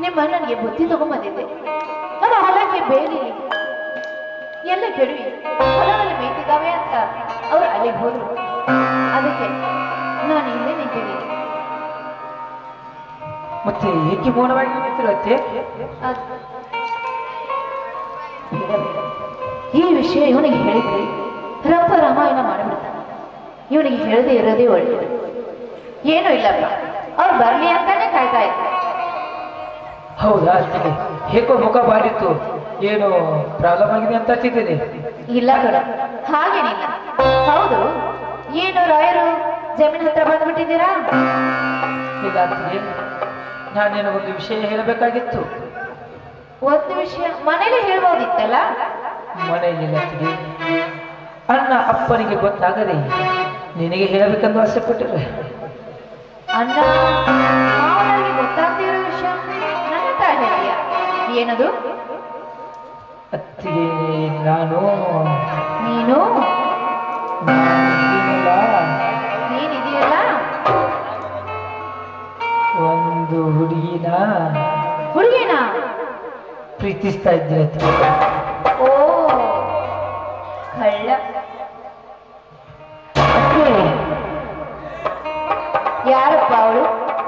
ನಿಮ್ಮ ಅಣ್ಣನಿಗೆ ಬುದ್ಧಿ ತಗೊಂಬಂದಿದ್ದೆ ನಮ್ಮ ಹೊಲಕ್ಕೆ ಬೇಲಿ ಎಲ್ಲ ಕೆಡವಿ ಹೊಲದಲ್ಲಿ ಮೇಯ್ತಿದ್ದಾವೆ ಅಂತ ಅವ್ರು ಅಲ್ಲಿಗೆ ಹೋದ್ರು ಅದಕ್ಕೆ ನಾನು ಇಲ್ಲೇ ನಿಂತಿದ್ದೀನಿ ಮತ್ತೆ ಏಕೆ ಮೌನವಾಗಿ ನಿಂತಿರು ಅತ್ತೆ ಅದ್- ಈ ವಿಷಯ ಇವನಿಗೆ ಹೇಳಿದ್ರೆ ರಂಪ ರಾಮಾಯಣ ಮಾಡಿಬಿಡ್ತಾನೆ ಇವನಿಗೆ ಹೇಳದೆ ಇರೋದೇ ಒಳ್ಳೆಯದು ಏನೂ ಇಲ್ಲಪ್ಪ ಅವ್ರು ಬರ್ಲಿ ಅಂತಾನೆ ಕಾಯ್ತಾ ಇದ್ದೆ ಹೌದಾ ಅತ್ತಿಗೆ ಹೇಗೋ ಮುಖ ಬಾರಿತ್ತು ಏನು ಪ್ರಾಬ್ಲಮ್ ಆಗಿದೆ ಅಂತ ಹಚ್ಚಿದ್ದೇನೆ ಇಲ್ಲ ಕಣ ಹಾಗೇನಿಲ್ಲ ಹೌದು ಏನು ರಾಯರು ಜಮೀನ್ ಹತ್ರ ಬಂದ್ಬಿಟ್ಟಿದ್ದೀರಾ ಇಲ್ಲ ಅತ್ತಿಗೆ ನಾನು ನಿನಗೊಂದು ವಿಷಯ ಹೇಳಬೇಕಾಗಿತ್ತು ಒಂದು ವಿಷಯ ಮನೇಲಿ ಹೇಳ್ಬೋದಿತ್ತಲ್ಲ ಮನೆಯಲ್ಲಿ ಅತ್ತಿಗೆ ಅಣ್ಣ ಅಪ್ಪನಿಗೆ ಗೊತ್ತಾಗದೆ ನಿನಗೆ ಹೇಳಬೇಕೆಂದು ಆಸೆ ಪಟ್ಟಿರೆ ಅಣ್ಣ ಮಾವನವ್ರಿಗೆ ಗೊತ್ತಾಗ್ತಿರೋ ವಿಷಯ ನನ್ನ ಹತ್ರ ಹೇಳ್ತೀಯ ಏನದು ಅತ್ತಿಗೆ ನಾನು ನೀನು ನಾನಿದ್ದೀನಲ್ಲ, ನೀನಿದೆಯಲ್ಲ ಒಂದು ಹುಡುಗಿನ ಹುಡುಗಿನ ಪ್ರೀತಿಸ್ತಾ ಇದ್ದೀನಿ ಅತ್ತಿಗೆ ಓ ಕಳ್ಳ ಅತ್ತಿಗೆ ಯಾರಪ್ಪ ಅವಳು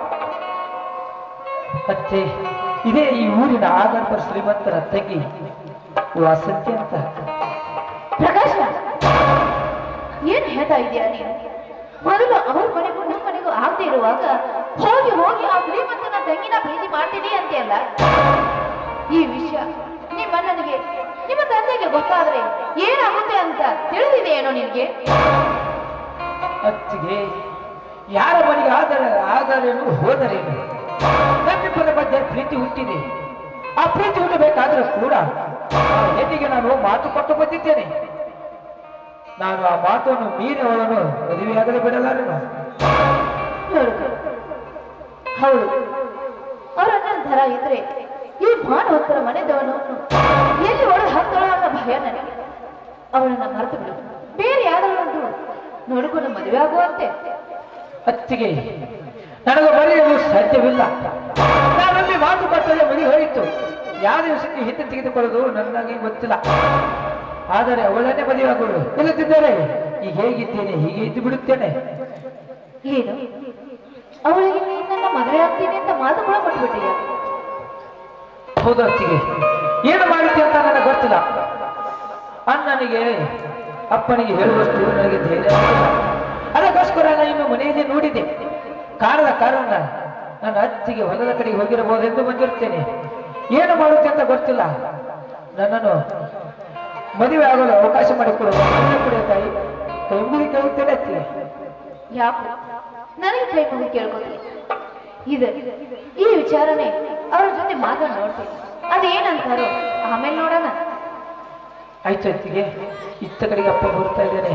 ಅತ್ತೆ ಇದೇ ಈ ಊರಿನ ಆಗರ್ಭ ಶ್ರೀಮಂತರ ತಂಗಿ ವಾಸಂತಿ ಅಂತ ಪ್ರಕಾಶ ಏನ್ ಹೇಳ್ತಾ ಇದೀಯ ನೀನು ಮೊದಲು ಅವ್ರ ಮನೆಗೂ ನಮ್ಮ ಮನೆಗೂ ಆಗದೆ ಇರುವಾಗ ಹೋಗಿ ಹೋಗಿ ಆ ಶ್ರೀಮಂತನ ತಂಗಿನ ಪ್ರೀತಿ ಮಾಡ್ತೀನಿ ಅಂತೆಯಲ್ಲ ಈ ವಿಷಯ ನಿಮ್ಮ ಅಣ್ಣನಿಗೆ ನಿಮ್ಮ ತಂದೆಗೆ ಗೊತ್ತಾದ್ರೆ ಏನಾಗುತ್ತೆ ಅಂತ ತಿಳಿದಿದೆ ಏನೋ ನಿನ್ಗೆ ಅತ್ತಿಗೆ ಯಾರ ಮನೆಗೆ ಆದರ ಆದರೇನು ಹೋದರೇನು ನಮ್ಮಿಬ್ಬರ ಮಧ್ಯೆ ಪ್ರೀತಿ ಹುಟ್ಟಿದೆ ಆ ಪ್ರೀತಿ ಹುಟ್ಟಬೇಕಾದ್ರೆ ಕೂಡ ಆ ಹೆಣ್ಣಿಗೆ ನಾನು ಮಾತು ಕೊಟ್ಟು ಬಂದಿದ್ದೇನೆ ನಾನು ಆ ಮಾತನ್ನು ಮೀರಿ ಅವಳನ್ನು ಮದುವೆಯಾಗದೆ ಬಿಡಲಾರೆನು ನೋಡು ಹೌದು ಅವ್ರ ಅಣ್ಣನ ಥರ ಇದ್ರೆ ಈ ಭಾನುವಂತರ ಮನೆದವನು ಎಲ್ಲಿ ಒಳಗೆ ಹಾಕ್ತಾಳೋ ಅನ್ನೋ ಭಯ ನನಗೆ ಅವಳನ್ನ ಮರೆತು ಬಿಡು ಬೇರೆ ಯಾರಾದ್ರೂ ನೋಡಿಕೊಂಡು ಮದುವೆ ಆಗುವಂತೆ ಅತ್ತಿಗೆ ನನಗೆ ಬರೆಯಲು ಸಾಧ್ಯವಿಲ್ಲ ನಾನೊಮ್ಮೆ ಮಾತು ಕೊಟ್ಟರೆ ಮನೆ ಹೋಯಿತು ಯಾವ ದಿವಸಕ್ಕೆ ಹಿಂದೆ ತೆಗೆದುಕೊಳ್ಳೋದು ನನಗೆ ಗೊತ್ತಿಲ್ಲ ಆದರೆ ಅವಳನ್ನೇ ಮದುವೆಯಾಗೋಳು ಇಲ್ಲದಿದ್ದರೆ ಈಗ ಹೇಗಿದ್ದೇನೆ ಹೀಗೆ ಇದ್ದು ಬಿಡುತ್ತೇನೆ ಏನು ಅವಳಿಗೆ ನೀನ್ ನನ್ನ ಮದುವೆ ಆಗ್ತೀನಿ ಅಂತ ಮಾತು ಕೂಡ ಕೊಟ್ಬಿಟ್ಟಿಯ ಹೌದು ಅತ್ತಿಗೆ ಏನು ಮಾಡಿದ್ದೆ ಅಂತ ನನಗೆ ಗೊತ್ತಿಲ್ಲ ಅಣ್ಣನಿಗೆ ಅಪ್ಪನಿಗೆ ಹೇಳುವಷ್ಟು ನನಗೆ ಧೈರ್ಯ ಇಲ್ಲ. ಅದಕ್ಕೋಸ್ಕರ ನಾನು ಇನ್ನು ಮನೆಯಲ್ಲಿ ನೋಡಿದೆ ಕಾರಣದ ಕಾರಣ ನನ್ನ ಅತ್ತಿಗೆ ಹೊಲದ ಕಡೆಗೆ ಹೋಗಿರಬಹುದೆಂದು ಬಂದಿರುತ್ತೇನೆ ಏನು ಮಾಡುತ್ತೆ ಅಂತ ಗೊತ್ತಿಲ್ಲ ನನ್ನನ್ನು ಮದುವೆ ಆಗಲು ಅವಕಾಶ ಮಾಡಿಕೊಡುವ ಕುಡಿಯ ತಾಯಿ ಕೈ ಮುಗಿ ಕೇಳುತ್ತೇನೆ ಅತ್ತಿಗೆ ಯಾಕೆ ನನಗೆ ಕೈ ಮುಗಿ ಕೇಳ್ಕೊತೀನಿ ಇದು ಈ ವಿಚಾರನೆ ಅವ್ರ ಜೊತೆ ಮಾತಾಡಿ ನೋಡ್ತೀನಿ ಅದೇನಂತಾರೋ ಆಮೇಲೆ ನೋಡೋಣ ಆಯ್ತು ಅತ್ತಿಗೆ ಇತ್ತ ಕಡೆಗೆ ಅಪ್ಪ ಬರ್ತಾ ಇದ್ದೇನೆ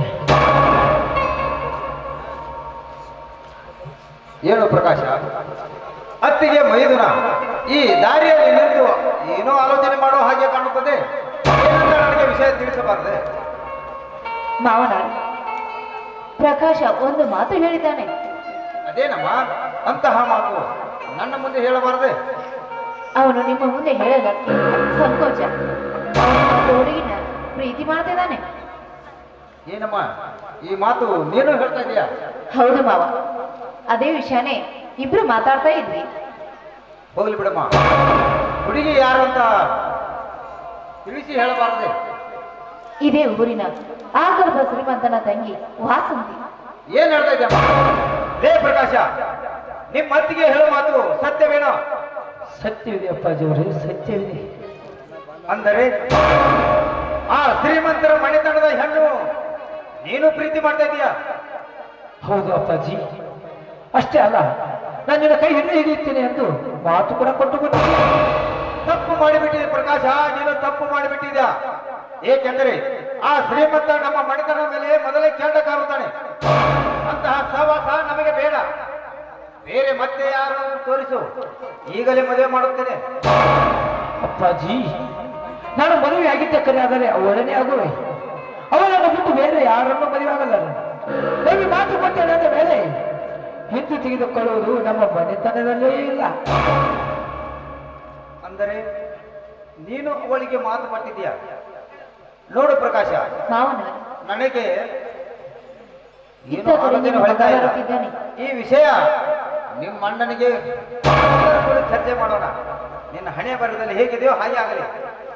ಏನು ಪ್ರಕಾಶ ಅತ್ತಿಗೆ ಮೈದುನ ಈ ದಾರಿಯಲ್ಲಿ ನಿಂತು ಏನೋ ಆಲೋಚನೆ ಮಾಡೋ ಹಾಗೆ ಕಾಣುತ್ತದೆ ಏನಂತ ನನಗೆ ವಿಷಯ ತಿಳಿಸಬಾರದೆ ಮಾವನ ಪ್ರಕಾಶ ಒಂದು ಮಾತು ಹೇಳಿದ್ದಾನೆ ಅದೇನಮ್ಮ ಅಂತಹ ಮಾತು ನನ್ನ ಮುಂದೆ ಹೇಳಬಾರದೆ ಅವನು ನಿಮ್ಮ ಮುಂದೆ ಹೇಳೋದಕ್ಕೆ ಸಂಕೋಚ ಅವನು ಒಂದು ಹುಡುಗಿನ ಪ್ರೀತಿ ಮಾಡ್ತಿದ್ದಾನೆ ಏನಮ್ಮ ಈ ಮಾತು ನೀನು ಹೇಳ್ತಾ ಇದೀಯಾ ಹೌದು ಮಾವ ಅದೇ ವಿಷಯನೇ ಇಬ್ರು ಮಾತಾಡ್ತಾ ಇದ್ವಿ ಹೋಗ್ಲಿ ಬಿಡಮ್ಮ ಹುಡುಗಿ ಯಾರು ಅಂತ ತಿಳಿಸಿ ಹೇಳಬಾರದೆ ಇದೇ ಊರಿನ ಆಗರ್ಭ ಶ್ರೀಮಂತನ ತಂಗಿ ವಾಸಂತಿ ಏನ್ ಹೇಳ್ತಾ ಇದ್ಯಮ್ಮ ರೇ ಪ್ರಕಾಶ ನಿಮ್ಮ ಅತ್ತಿಗೆ ಹೇಳೋ ಮಾತು ಸತ್ಯವೇನೋ ಸತ್ಯವಿದೆ ಅಪ್ಪಾಜಿಯವರೇ ಸತ್ಯವಿದೆ ಅಂದರೆ ಆ ಶ್ರೀಮಂತರ ಮನೆತನದ ಹೆಣ್ಣು ನೀನು ಪ್ರೀತಿ ಮಾಡ್ತಾ ಇದೀಯಾ ಹೌದು ಅಪ್ಪಾಜಿ ಅಷ್ಟೇ ಅಲ್ಲ ನಾನು ನಿನ್ನ ಕೈ ಹಿಡಿದು ಹಿಡಿಯುತ್ತೇನೆ ಎಂದು ಮಾತು ಕೂಡ ಕೊಟ್ಟು ಬಂದಿದ್ದೆ ತಪ್ಪು ಮಾಡಿಬಿಟ್ಟಿದೆ ಪ್ರಕಾಶ ನೀನು ತಪ್ಪು ಮಾಡಿಬಿಟ್ಟಿದ್ಯಾ ಏಕೆಂದರೆ ಆ ಶ್ರೀಮಂತ ನಮ್ಮ ಮನೆತನ ಮೇಲೆ ಮೊದಲೇ ಕೆಂಡ ಕಾರುತ್ತಾನೆ ಅಂತಹ ಸಹವಾಸ ನಮಗೆ ಬೇಡ ಬೇರೆ ಮತ್ತೆ ಯಾರನ್ನು ತೋರಿಸು ಈಗಲೇ ಮದುವೆ ಮಾಡುತ್ತೇನೆ ಅಪ್ಪಾಜಿ ನಾನು ಮದುವೆ ಆಗಿದ್ದೆ ಕರೆ ಆದರೆ ಅವಳನ್ನೇ ಆಗುವೆ ಅವಳನ್ನು ಬಿಟ್ಟು ಬೇರೆ ಯಾರನ್ನು ಮದುವೆ ಆಗಲ್ಲ ನಮಗೆ ಮಾತು ಕೊಟ್ಟೆ ಮೇಲೆ ಹಿಂದೆ ತೆಗೆದುಕೊಳ್ಳುವುದು ನಮ್ಮ ಮನೆತನದಲ್ಲೇ ಇಲ್ಲ ಅಂದರೆ ನೀನು ಅವಳಿಗೆ ಮಾತು ಕೊಟ್ಟಿದ್ಯಾ ನೋಡು ಪ್ರಕಾಶ ಮಾವನ ನನಗೆ ಏನು ಇತ್ತದಲ್ಲಿ ಆಲೋಚನೆ ನಿಮ್ಮ ಹೊಳಿತಾ ಮಗ ಇಲ್ಲ. ಬರುತ್ತಿದ್ದಾನೆ. ಈ ವಿಷಯ ನಿಮ್ಮ ಅಣ್ಣನಿಗೆ ಕೂಡ ಚರ್ಚೆ ಮಾಡೋಣ ನಿನ್ನ ಹಣೆ ಬರದಲ್ಲಿ ಹೇಗಿದೆಯೋ ಹಾಗೆ ಆಗಲಿ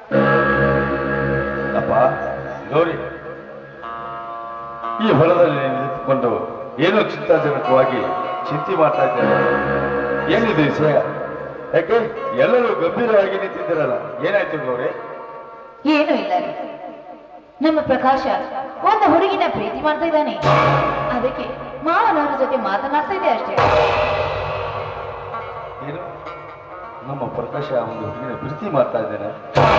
ಅಪ್ಪ ಗೌರಿ ಈ ಹೊಲದಲ್ಲಿ ನಿಂತುಕೊಂಡು ಏನೋ ಚಿಂತಾಜನಕವಾಗಿ ಚಿಂತೆ ಮಾಡ್ತಾ ಇದ್ದೇನೆ ಏನಿದೆ ವಿಷಯ ಯಾಕೆ ಎಲ್ಲರೂ ಗಂಭೀರವಾಗಿ ನಿಂತಿದ್ದೀರಲ್ಲ ಏನಾಯ್ತು ಗೌರಿ ಏನೂ ಇಲ್ಲ ರೀ ನಮ್ಮ ಪ್ರಕಾಶ ಒಂದು ಹುಡುಗಿನ ಪ್ರೀತಿ ಮಾಡ್ತಾ ಇದ್ದಾನೆ ಅದಕ್ಕೆ ಮಾವನವರ ಜೊತೆ ಮಾತನಾಡ್ತಾ ಇದೆ ಅಷ್ಟೇ ಏನು ನಮ್ಮ ಪ್ರಕಾಶ ಒಂದು ಹುಡುಗಿನ ಪ್ರೀತಿ ಮಾಡ್ತಾ ಇದ್ದೇನೆ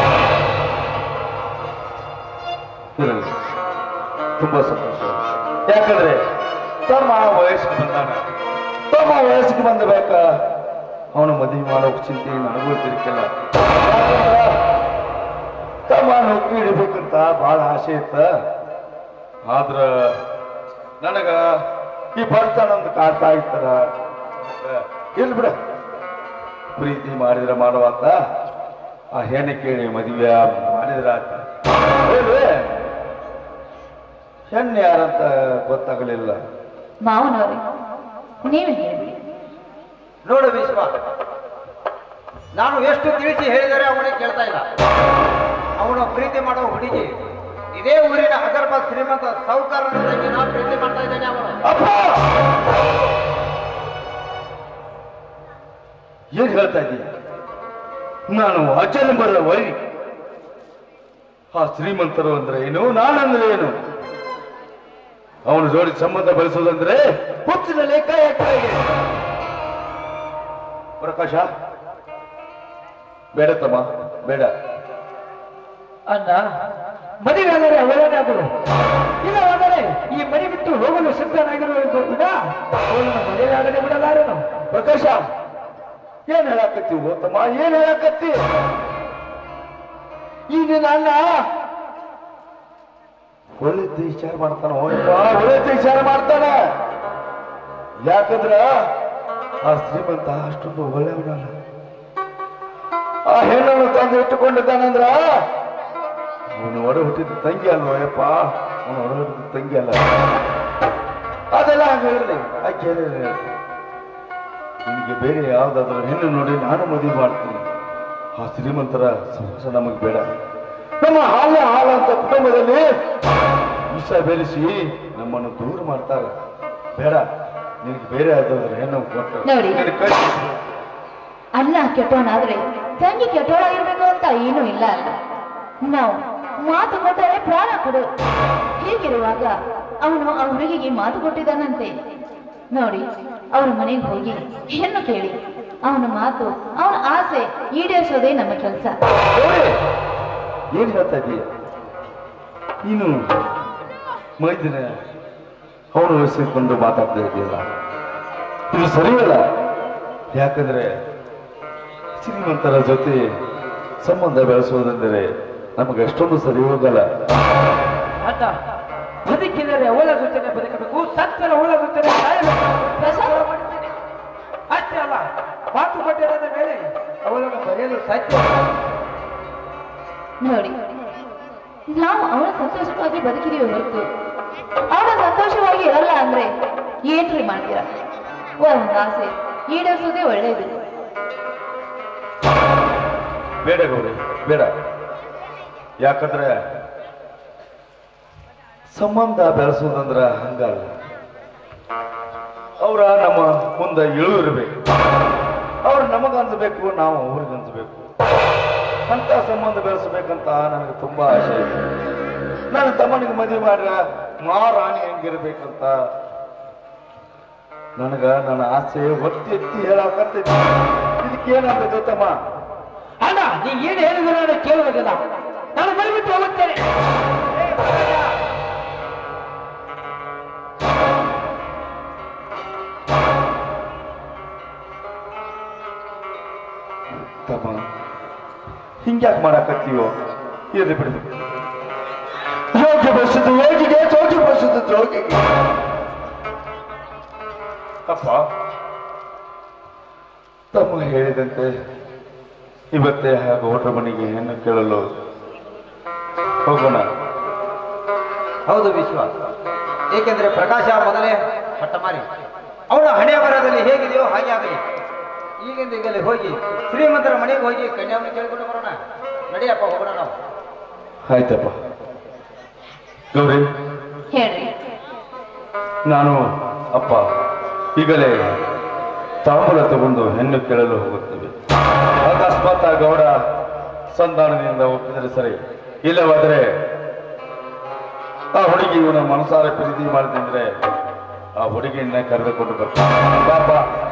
ಇರಲಿ ತುಂಬಾ ಸಂತೋಷ ಯಾಕಂದ್ರೆ ತಮ್ಮ ವಯಸ್ಸಿಗೆ ಬಂದಾನ ತಮ್ಮ ವಯಸ್ಸಿಗೆ ಬಂದ ಬೇಕ ಅವನು ಮದುವೆ ಮಾಡೋ ಚಿಂತೆ ನನಗೂ ತಿರುಕಿಲ್ಲ ತಮ್ಮ ನೌಕರಿ ಹಿಡಿಬೇಕಂತ ಬಹಳ ಆಸೆ ಇತ್ತ ಆದ್ರ ನನಗ ಈ ಬರ್ತಾನ ಅಂತ ಕಾಡ್ತಾ ಇರ್ತಾರ ಇಲ್ಲ ಬಿಡ ಪ್ರೀತಿ ಮಾಡಿದ್ರೆ ಮಾಡುವಂತ ಆ ಹೆಣ್ಣು ಕೇಳಿ ಮದುವೆ ಮಾಡಿದ್ರ ಆತ ಹೌದ್ರಿ? ಹೆಣ್ಣು ಯಾರಂತ ಗೊತ್ತಾಗಲಿಲ್ಲ ಮಾವನವ್ರೆ ನೀವೇ ಹೇಳ್ಬಿಡಿ ನೋಡು ವಿಶ್ವ ನಾನು ಎಷ್ಟು ತಿಳಿಸಿ ಹೇಳಿದರೆ ಅವನಿಗೆ ಕೇಳ್ತಾ ಇಲ್ಲ ಅವನು ಪ್ರೀತಿ ಮಾಡೋ ಹುಡುಗಿ ಇದೇ ಊರಿನ ಅಗರ್ಭ ಶ್ರೀಮಂತ ಸೌಕರ್ಯನ ತಂಗಿ ನಾನು ಪ್ರೀತಿ ಮಾಡ್ತಾ ಇದ್ದೇನೆ ಅವನು ಅಪ್ಪ ಏನ್ ಹೇಳ್ತಾ ಇದ್ದೀನಿ ನಾನು ಅಜನ್ಮರ ವೈ ಆ ಶ್ರೀಮಂತರು ಅಂದ್ರೆ ಏನು ನಾನಂದ್ರೆ ಏನು ಅವನ ಜೋಡಿ ಸಂಬಂಧ ಬೆಳೆಸೋದಂದ್ರೆ ಹುಚ್ಚಿನ ಲೆಕ್ಕ ಯಾಕೆ ಪ್ರಕಾಶ ಬೇಡ ತಮ್ಮ ಬೇಡ ಅಣ್ಣ ಮದುವೆ ಆದರೆ ಅವಳೇ ಆಗಲು ಇಲ್ಲವಾದರೆ ಈ ಮನೆ ಬಿಟ್ಟು ಹೋಗಲು ಸಿದ್ಧನಾಗಿರುವ ಈಗ ಅವಳನ್ನು ಮದುವೆ ಆಗದೆ ಬಿಡಲಾರನು ಪ್ರಕಾಶ ಏನ್ ಹೇಳಾಕತ್ತಿ ತಮ್ಮ ಏನ್ ಹೇಳಾಕತ್ತಿ ಈ ನಿನ್ನ ಅಣ್ಣ ಒಳ್ಳೆದ್ದು ವಿಚಾರ ಮಾಡ್ತಾನ ಒಳ್ಳೆದ್ದು ವಿಚಾರ ಮಾಡ್ತಾನ ಯಾಕಂದ್ರ ಆ ಶ್ರೀಮಂತ ಅಷ್ಟೊಂದು ಒಳ್ಳೆಯವನಲ್ಲ ಆ ಹೆಣ್ಣನ್ನು ತಂದು ಇಟ್ಟುಕೊಂಡಿದ್ದಾನಂದ್ರ ಅವನು ಒಡ ಹುಟ್ಟಿದ ತಂಗಿ ಅಲ್ವ ಯಪ್ಪ ಅವನು ಒಡ ಹುಟ್ಟಿದ ತಂಗಿ ಅಲ್ಲ ಅದೆಲ್ಲ ಹಾಗೆ ಇರಲಿ ಆಕೆ ಏನಿರಲಿ ನಿನಗೆ ಬೇರೆ ಯಾವ್ದಾದ್ರು ಹೆಣ್ಣು ನೋಡಿ ನಾನು ಮದುವೆ ಮಾಡ್ತೀನಿ ಆ ಶ್ರೀಮಂತರ ಸಹವಾಸ ನಮಗೆ ಬೇಡ ನಮ್ಮ ಹಾಲ ಹಾಲ ಅಂತ ಕುಟುಂಬದಲ್ಲಿ ವಿಷ ಬೆರೆಸಿ ನಮ್ಮನ್ನು ದೂರ ಮಾಡ್ತಾರೆ ಬೇಡ ನಿನಗೆ ಬೇರೆ ಯಾವ್ದಾದ್ರು ಹೆಣ್ಣು ಕೊಟ್ಟು ನೋಡಿ. ನಿನ್ನ ಕಳ್ಸಿ. ಅಣ್ಣ ಕೆಟ್ಟವನಾದ್ರೆ ತಂಗಿ ಕೆಟ್ಟವಳಾಗಿರ್ಬೇಕು ಅಂತ ಏನೂ ಇಲ್ಲ ಅಲ್ಲ ನಾವು ಮಾತು ಕೊಟ್ಟರೆ ಪ್ರಾಣ ಕೊಡು ಹೀಗಿರುವಾಗ ಅವನು ಆ ಹುಡುಗಿಗೆ ಮಾತು ಕೊಟ್ಟಿದ್ದಾನಂತೆ ನೋಡಿ ಅವ್ರ ಮನೆಗೆ ಹೋಗಿ ಹೆಣ್ಣು ಕೇಳಿ ಅವನ ಮಾತು ಅವನ ಆಸೆ ಈಡೇರಿಸೋದೇ ನಮ್ಮ ಕೆಲಸ ಗೌರಿ, ಏನ್ ಹೇಳ್ತಾ ಇದೀಯ ನೀನು ಮೈದಿನ ಅವನು ವಹಿಸಿಕೊಂಡು ಮಾತಾಡ್ತಾ ಇದೆಯಲ್ಲ ಇದು ಸರಿಯಲ್ಲ ಯಾಕಂದ್ರೆ ಶ್ರೀಮಂತರ ಜೊತೆ ಸಂಬಂಧ ಬೆಳೆಸುವುದೆಂದರೆ ನಮಗೆ ಅಷ್ಟೊಂದು ಸರಿ ಹೋಗಲ್ಲ ಅಣ್ಣ ಬದುಕಿದರೆ ಅವಳ ಜೊತೆನೆ ಬದುಕಬೇಕು ಸತ್ತರ ಅವಳ ಜೊತೆನೆ ಸಾಯಬೇಕು ಪ್ರಸಾದ್? ಮಾಡಿದ್ದೇನೆ. ಅಷ್ಟೇ ಅಲ್ಲ ಮಾತು ಕೊಟ್ಟಿರೋದ ಮೇಲೆ ಅವಳನ್ನು ಬರೆಯಲು ಸಾಧ್ಯ ನೋಡಿ ನಾವು ಅವಳ ಸಂತೋಷವಾಗಿ ಬದುಕಿದೀವಿ ಹೊರತು ಅವಳ ಸಂತೋಷವಾಗಿ ಇರಲ್ಲ ಅಂದ್ರೆ ಏನ್ರಿ ಮಾಡ್ತೀರಾ ಒಂದು ಆಸೆ ಈಡೇರಿಸೋದೇ ಒಳ್ಳೇದು ಬೇಡ ಗೌರಿ ಬೇಡ ಯಾಕಂದ್ರೆ ಸಂಬಂಧ ಬೆಳೆಸೋದಂದ್ರ ಹಂಗಲ್ಲ ಅವ್ರ ನಮ್ಮ ಮುಂದೆ ಇಳು ಇರಬೇಕು ಅವ್ರು ನಮಗ ಅನ್ಸ್ಬೇಕು ನಾವು ಅವ್ರಿಗೆ ಅನ್ಸ್ಬೇಕು ಅಂತ ಸಂಬಂಧ ಬೆಳೆಸಬೇಕಂತ ನನಗೆ ತುಂಬಾ ಆಸೆ ಇದೆ ನನ್ನ ತಮ್ಮನಿಗೆ ಮದುವೆ ಮಾಡ್ರ ಮಾರಾಣಿ ಹೆಂಗಿರ್ಬೇಕಂತ ನನಗ ನನ್ನ ಆಸೆ ಒತ್ತಿ ಎತ್ತಿ ಹೇಳಾಕತ್ತೈತಿ ಇದಕ್ಕೇನಂತ ಗೊತ್ತಮ್ಮ ಅಣ್ಣ ನೀ ಏನು ಹೇಳಿದ್ರು ನಾನು ಕೇಳುವುದಿಲ್ಲ ನಾನು ಬರಿಬಿಟ್ಟು ಹೋಗುತ್ತೇನೆ ತಮ್ಮ ಹಿಂಗ್ಯಾಕ್ ಮಾಡಾಕತ್ತೀವೋ ಇರ್ಲಿ ಬಿಡಿ ಯೋಗ್ಯ ಬಸ್ಸದು ಯೋಗಿಗೆ ಜೋಗಿ ಬಸ್ಸದು ಜೋಗಿಗೆ ಅಪ್ಪ ತಮ್ಮ ಹೇಳಿದಂತೆ ಇವತ್ತೇ ಆ ಗೌಡ್ರ ಮನೆಗೆ ಹೆಣ್ಣು ಕೇಳಲು ಹೋಗೋಣ ಹೌದು ವಿಶ್ವ ಏಕೆಂದರೆ ಪ್ರಕಾಶ ಮೊದಲೇ ಹಠಮಾರಿ ಅವನ ಹಣೆ ಬರದಲ್ಲಿ ಹೇಗಿದೆಯೋ ಹಾಗೆ ಆಗಲಿ ಈಗಿಂದ ಈಗಲೇ ಹೋಗಿ ಶ್ರೀಮಂತರ ಮನೆಗೆ ಹೋಗಿ ಕನ್ಯಾವನ್ನು ಕೇಳಿಕೊಂಡು ಬರೋಣ ನಡಿಯಪ್ಪ ಹೋಗೋಣ ನಾವು ಆಯ್ತಪ್ಪ ಗೌರಿ ಹೇಳ್ರಿ ನಾನು ಅಪ್ಪ ಈಗಲೇ ತಾಂಬೂಲ ತಗೊಂಡು ಹೆಣ್ಣು ಕೇಳಲು ಹೋಗುತ್ತೇವೆ ಅಕಸ್ಮಾತ್ ಆ ಗೌಡ ಸಂಧಾನದಿಂದ ಒಪ್ಪಿದರೆ ಸರಿ ಇಲ್ಲವಾದರೆ ಆ ಹುಡುಗಿ ಇವನ ಮನಸಾರ ಪ್ರೀತಿ ಮಾಡಿದ್ರೆ ಆ ಹುಡುಗಿಯನ್ನ ಕರೆದುಕೊಂಡು ಬರ್ತಾನೆ ಪಾಪ